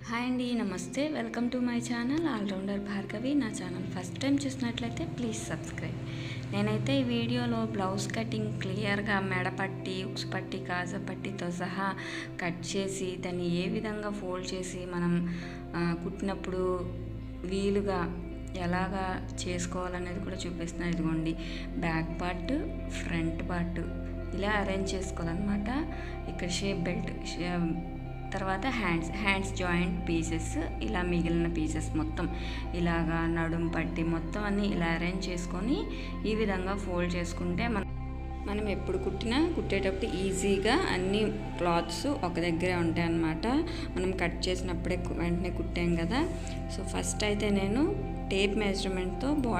hi అండి నమస్తే welcome to my channel allrounder Bhargavi నా ఛానల్ ఫస్ట్ టైం చూసినట్లయితే ప్లీజ్ సబ్స్క్రైబ్ నేనైతే ఈ వీడియోలో బ్లౌజ్ కటింగ్ క్లియర్గా మెడపట్టి ఉక్స్ పట్టి కాజా పట్టితో సహా కట్ చేసి దాన్ని ఏ విధంగా ఫోల్డ్ చేసి మనం ఆ, కుట్టినప్పుడు వీలుగా ఎలాగా చేసుకోవాలనేది కూడా చూపిస్తున్నాను ఇదిగోండి బ్యాక్ పార్ట్ ఫ్రంట్ పార్ట్ ఇలా అరేంజ్ చేసుకోవాలన్నమాట ఇక్కడ షేప్ బెల్ట్ తర్వాత హ్యాండ్స్ హ్యాండ్స్ జాయింట్ పీసెస్ ఇలా మిగిలిన పీసెస్ మొత్తం ఇలాగా నడుం పట్టి మొత్తం అన్నీ ఇలా అరేంజ్ చేసుకొని ఈ విధంగా ఫోల్డ్ చేసుకుంటే మనం మనం ఎప్పుడు కుట్టినా కుట్టేటప్పుడు ఈజీగా అన్ని క్లాత్స్ ఒక దగ్గరే ఉంటాయి అన్నమాట మనం కట్ చేసినప్పుడే కు- వెంటనే కుట్టాం కదా సో ఫస్ట్ అయితే నేను టేప్ మెజర్మెంట్తో బా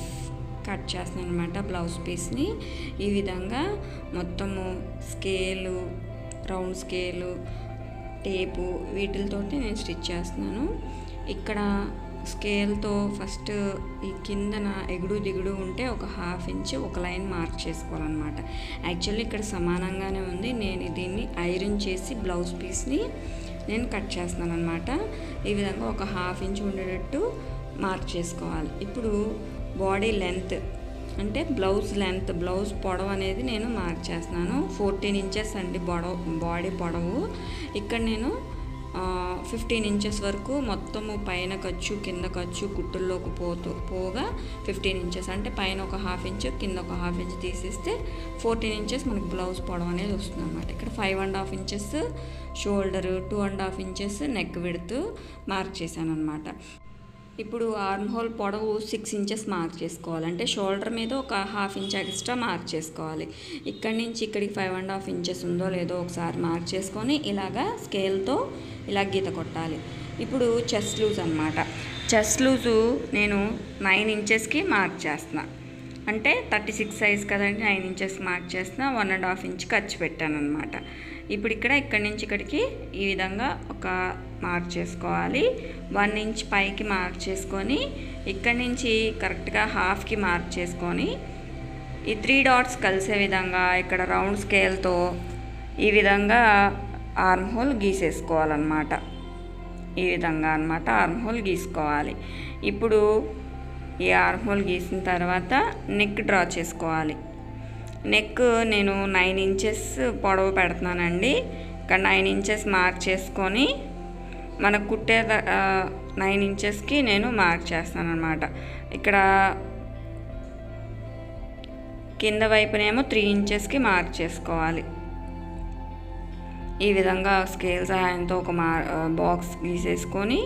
కట్ చేస్తున్నాను అనమాట బ్లౌజ్ పీస్ని ఈ విధంగా మొత్తము స్కేలు రౌండ్ స్కేలు టేపు వీటితోటి నేను స్టిచ్ చేస్తున్నాను ఇక్కడ స్కేల్తో ఫస్ట్ ఈ కిందన ఎగుడు దిగుడు ఉంటే ఒక హాఫ్ ఇంచ్ ఒక లైన్ మార్క్ చేసుకోవాలన్నమాట యాక్చువల్లీ ఇక్కడ సమానంగానే ఉంది నేను దీన్ని ఐరన్ చేసి బ్లౌజ్ పీస్ని నేను కట్ చేస్తున్నాను అనమాట ఈ విధంగా ఒక హాఫ్ ఇంచ్ ఉండేటట్టు మార్క్ చేసుకోవాలి ఇప్పుడు బాడీ లెంత్ అంటే బ్లౌజ్ లెంత్ బ్లౌజ్ పొడవు అనేది నేను మార్క్ చేస్తున్నాను ఫోర్టీన్ ఇంచెస్ అండి పొడవు బాడీ పొడవు ఇక్కడ నేను ఫిఫ్టీన్ ఇంచెస్ వరకు మొత్తము పైన ఖర్చు కింద ఖర్చు కుట్టుల్లోకి పోతూ పోగా ఫిఫ్టీన్ ఇంచెస్ అంటే పైన ఒక హాఫ్ ఇంచ్ కింద ఒక హాఫ్ ఇంచ్ తీసేస్తే ఫోర్టీన్ ఇంచెస్ మనకి బ్లౌజ్ పొడవు అనేది వస్తుంది అనమాట ఇక్కడ five and half inches shoulder two and half inches neck విడుతూ మార్క్ చేశాను అనమాట ఇప్పుడు ఆర్మ్ హోల్ పొడవు సిక్స్ ఇంచెస్ మార్క్ చేసుకోవాలి అంటే షోల్డర్ మీద ఒక హాఫ్ ఇంచ్ ఎక్స్ట్రా మార్క్ చేసుకోవాలి ఇక్కడి నుంచి ఇక్కడికి ఫైవ్ అండ్ హాఫ్ ఇంచెస్ ఉందో లేదో ఒకసారి మార్క్ చేసుకొని ఇలాగా స్కేల్తో ఇలా గీత కొట్టాలి ఇప్పుడు చెస్ట్ లూజ్ అనమాట చెస్ట్ లూజు నేను నైన్ ఇంచెస్కి మార్క్ చేస్తున్నా అంటే థర్టీ సిక్స్ సైజ్ కదండి నైన్ ఇంచెస్ మార్క్ చేసిన వన్ అండ్ హాఫ్ ఇంచ్ ఖర్చు పెట్టాను అనమాట ఇప్పుడు ఇక్కడ ఇక్కడి నుంచి ఇక్కడికి ఈ విధంగా ఒక మార్క్ చేసుకోవాలి వన్ ఇంచ్ పైకి మార్క్ చేసుకొని ఇక్కడి నుంచి కరెక్ట్గా హాఫ్కి మార్క్ చేసుకొని ఈ త్రీ డాట్స్ కలిసే విధంగా ఇక్కడ రౌండ్ స్కేల్తో ఈ విధంగా ఆర్మ్ హోల్ గీసేసుకోవాలన్నమాట ఈ విధంగా అన్నమాట ఆర్మ్ హోల్ గీసుకోవాలి ఇప్పుడు ఈ ఆర్మ్ హోల్ గీసిన తర్వాత నెక్ డ్రా చేసుకోవాలి నెక్ నేను నైన్ ఇంచెస్ పొడవు పెడుతున్నానండి ఇక్కడ నైన్ ఇంచెస్ మార్క్ చేసుకొని మనకు కుట్టే నైన్ ఇంచెస్కి నేను మార్క్ చేస్తాను అనమాట ఇక్కడ కింద వైపునేమో త్రీ ఇంచెస్కి మార్క్ చేసుకోవాలి ఈ విధంగా స్కేల్ సహాయంతో ఒక మా బాక్స్ గీసేసుకొని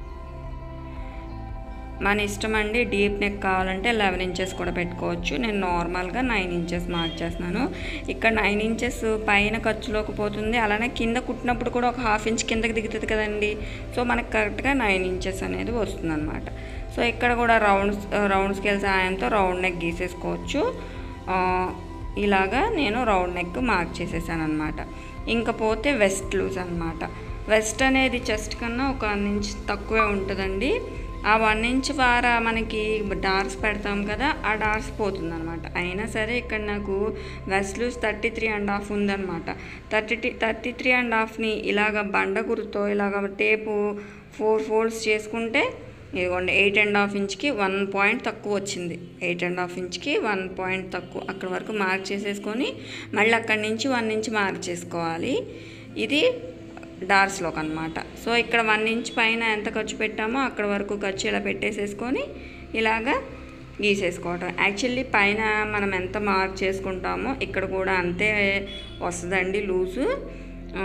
మన ఇష్టం అండి డీప్ నెక్ కావాలంటే లెవెన్ ఇంచెస్ కూడా పెట్టుకోవచ్చు నేను నార్మల్గా నైన్ ఇంచెస్ మార్క్ చేస్తున్నాను ఇక్కడ నైన్ ఇంచెస్ పైన ఖర్చులోకి పోతుంది అలానే కింద కుట్టినప్పుడు కూడా ఒక హాఫ్ ఇంచ్ కిందకి దిగుతుంది కదండి సో మనకు కరెక్ట్గా నైన్ ఇంచెస్ అనేది వస్తుంది అనమాట సో ఇక్కడ కూడా రౌండ్ రౌండ్ స్కేల్ సహాయంతో రౌండ్ నెక్ గీసేసుకోవచ్చు ఆ, ఇలాగా నేను రౌండ్ నెక్ మార్క్ చేసేసాను అనమాట ఇంకా పోతే వెస్ట్ లూజ్ అనమాట వెస్ట్ అనేది చెస్ట్ కన్నా ఒక వన్ ఇంచ్ తక్కువే ఉంటుందండి ఆ వన్ ఇంచ్ వారా మనకి డార్స్ పెడతాం కదా ఆ డార్స్ పోతుంది అనమాట అయినా సరే ఇక్కడ నాకు waist loose thirty three and half ఉందన్నమాట థర్టీ థర్టీ త్రీ అండ్ హాఫ్ని ఇలాగ బండ గురుతో ఇలాగ టేపు ఫోర్ ఫోల్డ్స్ చేసుకుంటే ఇదిగోండి ఎయిట్ అండ్ హాఫ్ ఇంచ్కి వన్ పాయింట్ తక్కువ వచ్చింది ఎయిట్ అండ్ హాఫ్ ఇంచ్కి వన్ పాయింట్ తక్కువ అక్కడ వరకు మార్క్ చేసేసుకొని మళ్ళీ అక్కడి నుంచి వన్ ఇంచ్ మార్క్ చేసుకోవాలి ఇది డార్స్లోకి అనమాట సో ఇక్కడ వన్ ఇంచ్ పైన ఎంత ఖర్చు పెట్టామో అక్కడ వరకు ఖర్చు ఇలా పెట్టేసేసుకొని ఇలాగా గీసేసుకోవటం యాక్చువల్లీ పైన మనం ఎంత మార్క్ చేసుకుంటామో ఇక్కడ కూడా అంతే వస్తుందండి లూజు ఆ,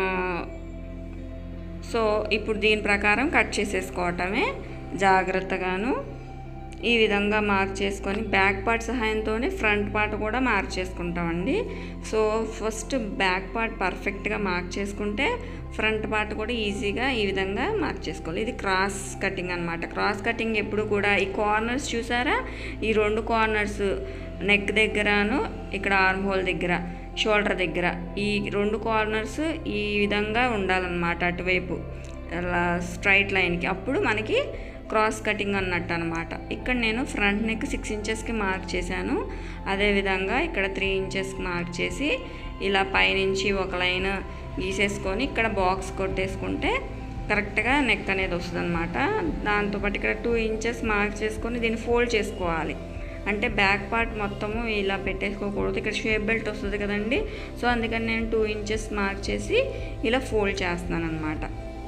సో ఇప్పుడు దీని ప్రకారం కట్ చేసేసుకోవటమే జాగ్రత్తగాను ఈ విధంగా మార్క్ చేసుకొని బ్యాక్ పార్ట్ సహాయంతోనే ఫ్రంట్ పార్ట్ కూడా మార్క్ చేసుకుంటామండి సో ఫస్ట్ బ్యాక్ పార్ట్ పర్ఫెక్ట్గా మార్క్ చేసుకుంటే ఫ్రంట్ పార్ట్ కూడా ఈజీగా ఈ విధంగా మార్క్ చేసుకోవాలి ఇది క్రాస్ కటింగ్ అనమాట క్రాస్ కటింగ్ ఎప్పుడు కూడా ఈ కార్నర్స్ చూసారా ఈ రెండు కార్నర్స్ నెక్ దగ్గరను ఇక్కడ ఆర్మ్ హోల్ దగ్గర షోల్డర్ దగ్గర ఈ రెండు కార్నర్స్ ఈ విధంగా ఉండాలన్నమాట అటువైపు అలా స్ట్రైట్ లైన్కి అప్పుడు మనకి క్రాస్ కటింగ్ అన్నట్టు అనమాట ఇక్కడ నేను ఫ్రంట్ నెక్ సిక్స్ ఇంచెస్కి మార్క్ చేశాను అదేవిధంగా ఇక్కడ త్రీ ఇంచెస్కి మార్క్ చేసి ఇలా పైనుంచి ఒక లైన్ గీసేసుకొని ఇక్కడ బాక్స్ కొట్టేసుకుంటే కరెక్ట్గా నెక్ అనేది వస్తుంది అనమాట దాంతోపాటు ఇక్కడ టూ ఇంచెస్ మార్క్ చేసుకొని దీన్ని ఫోల్డ్ చేసుకోవాలి అంటే బ్యాక్ పార్ట్ మొత్తము ఇలా పెట్టేసుకోకూడదు ఇక్కడ షేప్ బెల్ట్ వస్తుంది కదండి సో అందుకని నేను టూ ఇంచెస్ మార్క్ చేసి ఇలా ఫోల్డ్ చేస్తున్నాను అనమాట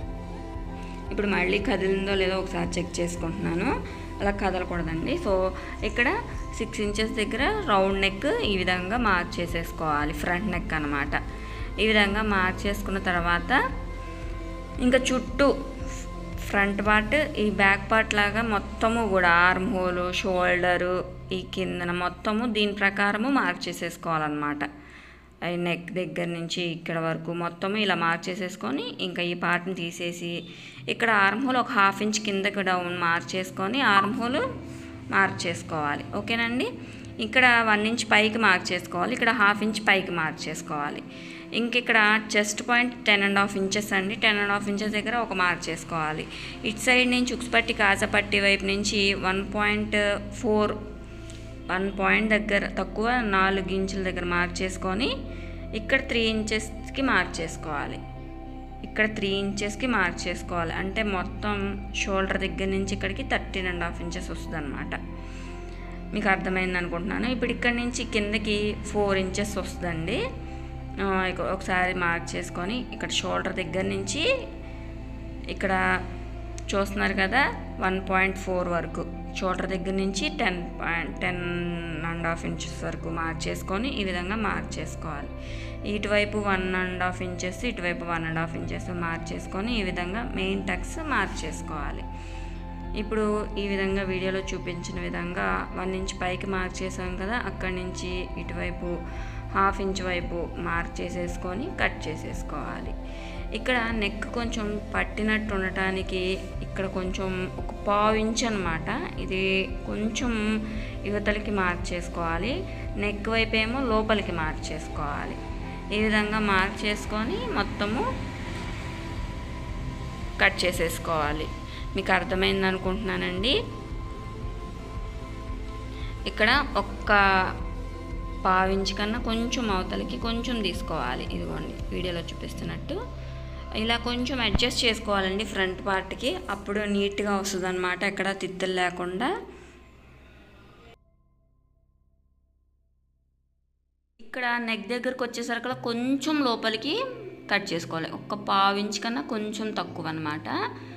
ఇప్పుడు మళ్ళీ కదిలిందో లేదో ఒకసారి చెక్ చేసుకుంటున్నాను అలా కదలకూడదండి సో ఇక్కడ సిక్స్ ఇంచెస్ దగ్గర రౌండ్ నెక్ ఈ విధంగా మార్క్ చేసేసుకోవాలి ఫ్రంట్ నెక్ అనమాట ఈ విధంగా మార్క్ చేసుకున్న తర్వాత ఇంకా చుట్టూ ఫ్రంట్ పార్ట్ ఈ బ్యాక్ పార్ట్ లాగా మొత్తము కూడా ఆర్మ్ హోలు షోల్డరు ఈ కిందన మొత్తము దీని ప్రకారము మార్క్ చేసేసుకోవాలన్నమాట ఈ నెక్ దగ్గర నుంచి ఇక్కడ వరకు మొత్తము ఇలా మార్క్ చేసేసుకొని ఇంకా ఈ పార్ట్ని తీసేసి ఇక్కడ ఆర్మ్ హోల్ ఒక హాఫ్ ఇంచ్ కిందకి డౌన్ మార్క్ చేసుకొని ఆర్మ్ హోల్ మార్క్ చేసుకోవాలి ఓకేనండి ఇక్కడ వన్ ఇంచ్ పైకి మార్క్ చేసుకోవాలి ఇక్కడ హాఫ్ ఇంచ్ పైకి మార్క్ చేసుకోవాలి ఇంక ఇక్కడ chest point ten and half inches అండి టెన్ అండ్ హాఫ్ ఇంచెస్ దగ్గర ఒక మార్క్ చేసుకోవాలి ఇటు సైడ్ నుంచి ఉక్స్పట్టి కాజపట్టి వైపు నుంచి one point four one point దగ్గర తక్కువ నాలుగు ఇంచుల దగ్గర మార్క్ చేసుకొని ఇక్కడ త్రీ ఇంచెస్కి మార్క్ చేసుకోవాలి ఇక్కడ త్రీ ఇంచెస్కి మార్క్ చేసుకోవాలి అంటే మొత్తం షోల్డర్ దగ్గర నుంచి ఇక్కడికి థర్టీన్ అండ్ హాఫ్ ఇంచెస్ వస్తుంది అనమాట మీకు అర్థమైంది అనుకుంటున్నాను ఇప్పుడు ఇక్కడ నుంచి కిందకి ఫోర్ ఇంచెస్ వస్తుందండి ఆ, ఇక- ఒకసారి మార్క్ చేసుకొని ఇక్కడ షోల్డర్ దగ్గర నుంచి ఇక్కడ చూస్తున్నారు కదా వన్ పాయింట్ ఫోర్ వరకు షోల్డర్ దగ్గర నుంచి ten point ten and half inches వరకు మార్క్ చేసుకొని ఈ విధంగా మార్క్ చేసుకోవాలి ఇటువైపు వన్ అండ్ హాఫ్ ఇంచెస్ ఇటువైపు one and half inches mark చేసుకొని ఈ విధంగా మెయిన్ టక్స్ మార్క్ చేసుకోవాలి ఇప్పుడు ఈ విధంగా వీడియోలో చూపించిన విధంగా వన్ ఇంచ్ పైకి మార్క్ చేసాం కదా అక్కడి నుంచి ఇటువైపు హాఫ్ ఇంచ్ వైపు మార్క్ చేసేసుకొని కట్ చేసేసుకోవాలి ఇక్కడ నెక్ కొంచెం పట్టినట్టు ఉండటానికి ఇక్కడ కొంచెం ఒక పావు ఇంచ్ అనమాట ఇది కొంచెం యువతలకి మార్క్ చేసుకోవాలి నెక్ వైపు ఏమో లోపలికి మార్క్ చేసుకోవాలి ఈ విధంగా మార్క్ చేసుకొని మొత్తము కట్ చేసేసుకోవాలి మీకు అర్థమైంది అనుకుంటున్నానండి ఇక్కడ ఒక్క పావించి కన్నా కొంచెం అవతలకి కొంచెం తీసుకోవాలి ఇదిగోండి వీడియోలో చూపిస్తున్నట్టు ఇలా కొంచెం అడ్జస్ట్ చేసుకోవాలండి ఫ్రంట్ పార్ట్కి అప్పుడు నీట్గా వస్తుంది అనమాట ఎక్కడ తిత్తులు లేకుండా ఇక్కడ నెక్ దగ్గరకు వచ్చేసరికి కొంచెం లోపలికి కట్ చేసుకోవాలి ఒక్క పావు ఇంచ్ కన్నా కొంచెం తక్కువ అనమాట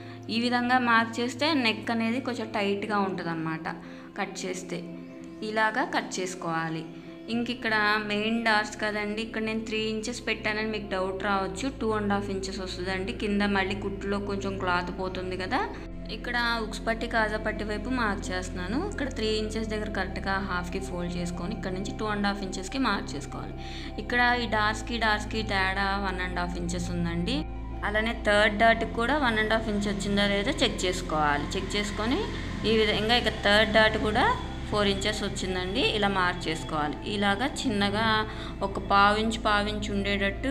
ఈ విధంగా మార్క్ చేస్తే నెక్ అనేది కొంచెం టైట్గా ఉంటుంది అనమాట కట్ చేస్తే ఇలాగా కట్ చేసుకోవాలి ఇంక ఇక్కడ మెయిన్ డార్స్ కదండి ఇక్కడ నేను త్రీ ఇంచెస్ పెట్టానని మీకు డౌట్ రావచ్చు టూ అండ్ హాఫ్ ఇంచెస్ వస్తుందండి కింద మళ్ళీ కుట్టులో కొంచెం క్లాత్ పోతుంది కదా ఇక్కడ ఉక్స్ పట్టి కాజా పట్టి వైపు మార్క్ చేస్తున్నాను ఇక్కడ త్రీ ఇంచెస్ దగ్గర కరెక్ట్గా హాఫ్కి ఫోల్డ్ చేసుకొని ఇక్కడ నుంచి టూ అండ్ హాఫ్ ఇంచెస్కి మార్క్ చేసుకోవాలి ఇక్కడ ఈ డార్స్కి డార్స్కి తేడా వన్ అండ్ హాఫ్ ఇంచెస్ ఉందండి అలానే థర్డ్ డాట్కి కూడా వన్ అండ్ హాఫ్ ఇంచ్ వచ్చిందా లేదో చెక్ చేసుకోవాలి చెక్ చేసుకొని ఈ విధంగా ఇక థర్డ్ డాట్ కూడా ఫోర్ ఇంచెస్ వచ్చిందండి ఇలా మార్క్ చేసుకోవాలి ఇలాగా చిన్నగా ఒక పావించ్ పావించ్ ఉండేటట్టు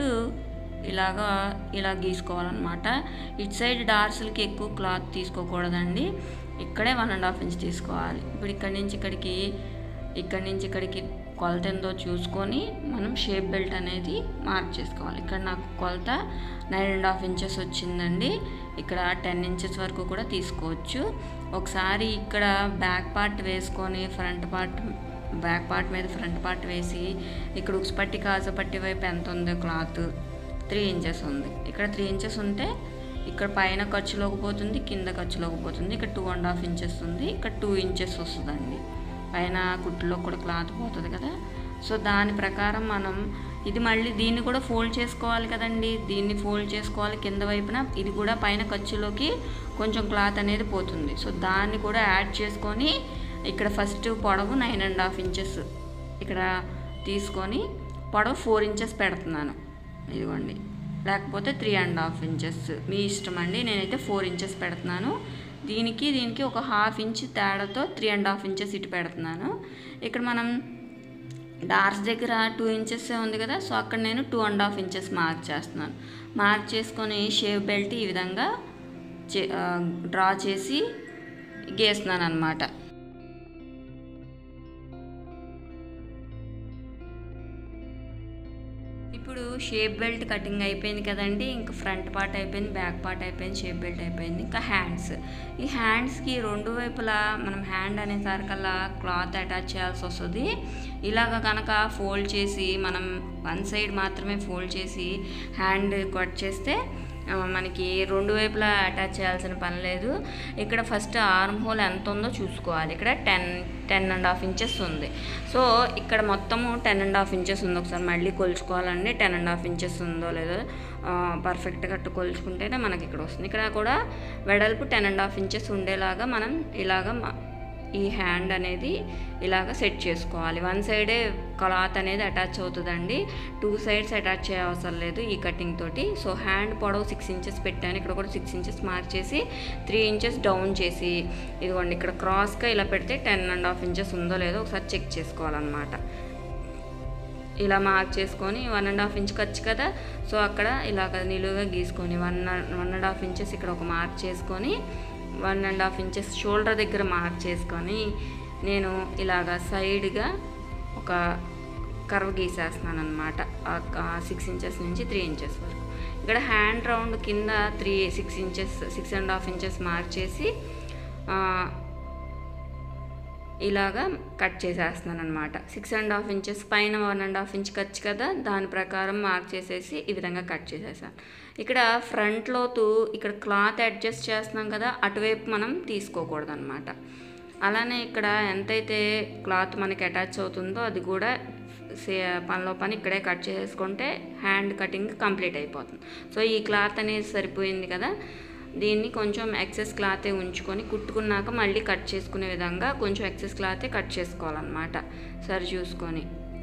ఇలాగా ఇలా గీసుకోవాలన్నమాట ఇటు సైడ్ డార్సులకి ఎక్కువ క్లాత్ తీసుకోకూడదండి ఇక్కడే వన్ అండ్ హాఫ్ ఇంచ్ తీసుకోవాలి ఇప్పుడు ఇక్కడి నుంచి ఇక్కడికి ఇక్కడి నుంచి ఇక్కడికి కొలత ఎంతో చూసుకొని మనం షేప్ బెల్ట్ అనేది మార్క్ చేసుకోవాలి ఇక్కడ నాకు కొలత నైన్ అండ్ హాఫ్ ఇంచెస్ వచ్చిందండి ఇక్కడ టెన్ ఇంచెస్ వరకు కూడా తీసుకోవచ్చు ఒకసారి ఇక్కడ బ్యాక్ పార్ట్ వేసుకొని ఫ్రంట్ పార్ట్ బ్యాక్ పార్ట్ మీద ఫ్రంట్ పార్ట్ వేసి ఇక్కడ ఉక్స్ పట్టి కాజా పట్టి వైపు ఎంత ఉంది క్లాత్ త్రీ ఇంచెస్ ఉంది ఇక్కడ త్రీ ఇంచెస్ ఉంటే ఇక్కడ పైన ఖర్చులోకి పోతుంది కింద ఖర్చులోకి పోతుంది ఇక్కడ టూ అండ్ హాఫ్ ఇంచెస్ ఉంది ఇక్కడ టూ ఇంచెస్ వస్తుందండి పైన కుట్టులో కూడా క్లాత్ పోతుంది కదా సో దాని ప్రకారం మనం ఇది మళ్ళీ దీన్ని కూడా ఫోల్డ్ చేసుకోవాలి కదండి దీన్ని ఫోల్డ్ చేసుకోవాలి కింద వైపున ఇది కూడా పైన ఖర్చులోకి కొంచెం క్లాత్ అనేది పోతుంది సో దాన్ని కూడా యాడ్ చేసుకొని ఇక్కడ ఫస్ట్ పొడవు నైన్ అండ్ హాఫ్ ఇంచెస్ ఇక్కడ తీసుకొని పొడవు ఫోర్ ఇంచెస్ పెడుతున్నాను ఇదిగోండి లేకపోతే త్రీ అండ్ హాఫ్ ఇంచెస్ మీ ఇష్టం అండి నేనైతే ఫోర్ ఇంచెస్ పెడుతున్నాను దీనికి దీనికి ఒక హాఫ్ ఇంచ్ తేడాతో త్రీ అండ్ హాఫ్ ఇంచెస్ ఇటు పెడుతున్నాను ఇక్కడ మనం డార్స్ దగ్గర టూ ఇంచెస్ ఉంది కదా సో అక్కడ నేను two and half inches mark చేస్తున్నాను మార్క్ చేసుకొని షేవ్ బెల్ట్ ఈ విధంగా చే డ్రా చేసి గీస్తున్నాను అనమాట ఇప్పుడు షేప్ బెల్ట్ కటింగ్ అయిపోయింది కదండి ఇంకా ఫ్రంట్ పార్ట్ అయిపోయింది బ్యాక్ పార్ట్ అయిపోయింది షేప్ బెల్ట్ అయిపోయింది ఇంకా హ్యాండ్స్ ఈ హ్యాండ్స్కి రెండు వైపులా మనం హ్యాండ్ అనేసరికల్లా క్లాత్ అటాచ్ చేయాల్సి వస్తుంది ఇలాగ కనుక ఫోల్డ్ చేసి మనం వన్ సైడ్ మాత్రమే ఫోల్డ్ చేసి హ్యాండ్ కట్ చేస్తే ఆ, మనకి రెండు వైపులా అటాచ్ చేయాల్సిన పని లేదు ఇక్కడ ఫస్ట్ ఆర్మ్ హోల్ ఎంత ఉందో చూసుకోవాలి ఇక్కడ ten ten and half inches ఉంది సో ఇక్కడ మొత్తము టెన్ అండ్ హాఫ్ ఇంచెస్ ఉంది ఒకసారి మళ్ళీ కొలుచుకోవాలండి టెన్ అండ్ హాఫ్ ఇంచెస్ ఉందో లేదో పర్ఫెక్ట్గా అట్టు కొలుచుకుంటేనే మనకి ఇక్కడ వస్తుంది ఇక్కడ కూడా వెడల్పు టెన్ అండ్ హాఫ్ ఇంచెస్ ఉండేలాగా మనం ఇలాగ మ- ఈ హ్యాండ్ అనేది ఇలాగ సెట్ చేసుకోవాలి వన్ సైడే క్లాత్ అనేది అటాచ్ అవుతుందండి టూ సైడ్స్ అటాచ్ చేయవసరం లేదు ఈ కటింగ్ తోటి సో హ్యాండ్ పొడవు సిక్స్ ఇంచెస్ పెట్టాను ఇక్కడ కూడా సిక్స్ ఇంచెస్ మార్క్ చేసి త్రీ ఇంచెస్ డౌన్ చేసి ఇదిగోండి ఇక్కడ క్రాస్గా ఇలా పెడితే టెన్ అండ్ హాఫ్ ఇంచెస్ ఉందో లేదో ఒకసారి చెక్ చేసుకోవాలన్నమాట ఇలా మార్క్ చేసుకొని వన్ అండ్ హాఫ్ ఇంచ్ ఖర్చు కదా సో అక్కడ ఇలాగ నిలువుగా గీసుకొని one one and half inches ఇక్కడ ఒక మార్క్ చేసుకొని one and half inches shoulder దగ్గర మార్క్ చేసుకొని నేను ఇలాగ సైడ్గా ఒక కర్వ్ గీసేస్తున్నాను అనమాట సిక్స్ ఇంచెస్ నుంచి త్రీ ఇంచెస్ వరకు ఇక్కడ హ్యాండ్ రౌండ్ కింద three six inches six and half inches mark చేసి ఆ, ఇలాగా కట్ చేసేస్తున్నాను అనమాట సిక్స్ అండ్ హాఫ్ ఇంచెస్ పైన వన్ అండ్ హాఫ్ ఇంచ్ ఖర్చు కదా దాని ప్రకారం మార్క్ చేసేసి ఈ విధంగా కట్ చేసేసాను ఇక్కడ ఫ్రంట్ లోతు ఇక్కడ క్లాత్ అడ్జస్ట్ చేస్తున్నాం కదా అటువైపు మనం తీసుకోకూడదు అనమాట అలానే ఇక్కడ ఎంతైతే క్లాత్ మనకి అటాచ్ అవుతుందో అది కూడా సే పనిలో పని ఇక్కడే కట్ చేసుకుంటే హ్యాండ్ కటింగ్ కంప్లీట్ అయిపోతుంది సో ఈ క్లాత్ అనేది సరిపోయింది కదా దీన్ని కొంచెం ఎక్సెస్ క్లాతే ఉంచుకొని కుట్టుకున్నాక మళ్ళీ కట్ చేసుకునే విధంగా కొంచెం ఎక్సెస్ క్లాతే కట్ చేసుకోవాలన్నమాట సరి చూసుకొని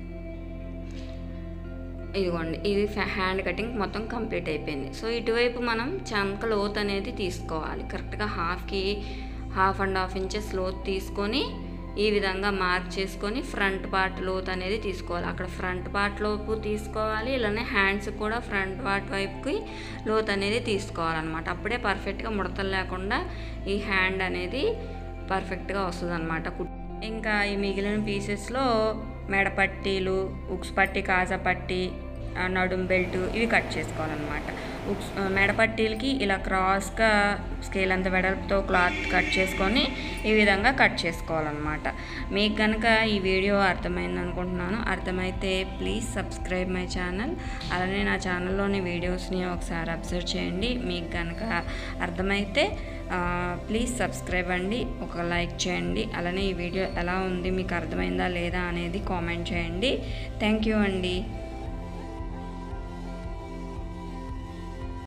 ఇదిగోండి ఇది ఫ్యా- హ్యాండ్ కటింగ్ మొత్తం కంప్లీట్ అయిపోయింది సో ఇటువైపు మనం చంక లోత్ అనేది తీసుకోవాలి కరెక్ట్గా హాఫ్కి హాఫ్ అండ్ హాఫ్ ఇంచెస్ లోత్ తీసుకొని ఈ విధంగా మార్క్ చేసుకొని ఫ్రంట్ పార్ట్ లోత్ అనేది తీసుకోవాలి అక్కడ ఫ్రంట్ పార్ట్ లోపు తీసుకోవాలి ఇలానే హ్యాండ్స్ కూడా ఫ్రంట్ పార్ట్ వైపుకి లోత్ అనేది తీసుకోవాలన్నమాట అప్పుడే పర్ఫెక్ట్గా ముడతలు లేకుండా ఈ హ్యాండ్ అనేది పర్ఫెక్ట్గా వస్తుంది అనమాట ఇంకా ఈ మిగిలిన పీసెస్లో మెడపట్టీలు ఉక్స్ పట్టి కాజా పట్టి ఆ, నడుం బెల్ట్ ఇవి కట్ చేసుకోవాలన్నమాట ఉక్స్ ఆ, మెడపట్టీలకి ఇలా క్రాస్గా స్కేల్ అంత వెడల్పుతో క్లాత్ కట్ చేసుకొని ఈ విధంగా కట్ చేసుకోవాలన్నమాట మీకు కనుక ఈ వీడియో అర్థమైంది అనుకుంటున్నాను అర్థమైతే ప్లీజ్ సబ్స్క్రైబ్ మై ఛానల్ అలానే నా ఛానల్లోని వీడియోస్ని ఒకసారి అబ్జర్వ్ చేయండి మీకు కనుక అర్థమైతే ఆ, ప్లీజ్ సబ్స్క్రైబ్ అండి ఒక లైక్ చేయండి అలానే ఈ వీడియో ఎలా ఉంది మీకు అర్థమైందా లేదా అనేది కామెంట్ చేయండి థ్యాంక్ యూ అండి